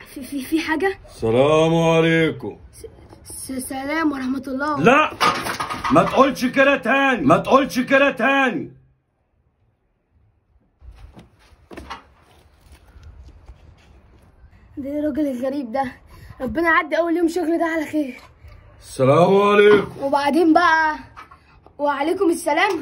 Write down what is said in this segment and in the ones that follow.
في في في حاجه السلام عليكم س- سلام ورحمه الله لا ما تقولش كده تاني ما تقولش كده تاني ده إيه الراجل الغريب ده ربنا يعدي اول يوم شغل ده على خير السلام عليكم وبعدين بقى وعليكم السلام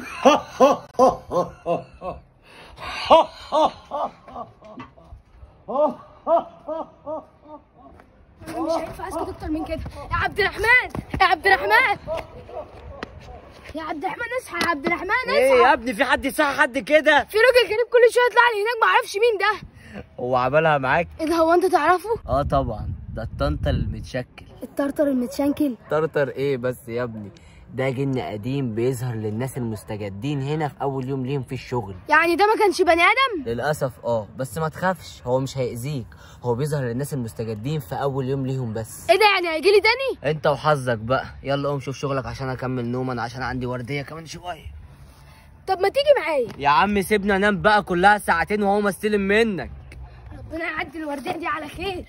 أنا مش هينفع اسكت اكتر من كده يا عبد الرحمن يا عبد الرحمن يا عبد الرحمن اصحى يا عبد الرحمن ايه يا اصحى ابني في حد يصحى حد كده في راجل غريب كل شويه يطلع لي هناك ما اعرفش مين ده هو عملها معاك ايه ده هو انت تعرفه اه طبعا ده الطنطا المتشكل الطرطر المتشنكل طرطر ايه بس يا ابني ده جن قديم بيظهر للناس المستجدين هنا في اول يوم ليهم في الشغل يعني ده ما كانش بني ادم للاسف اه بس ما تخافش هو مش هيأذيك هو بيظهر للناس المستجدين في اول يوم ليهم بس ايه ده يعني هيجي لي تاني انت وحظك بقى يلا قوم شوف شغلك عشان اكمل نوما عشان عندي ورديه كمان شويه طب ما تيجي معايا يا عم سيبنا انام بقى كلها ساعتين وهو مستلم منك ربنا يعدي الورديه دي على خير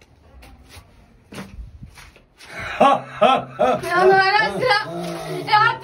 يا نهار ازرق يا عبد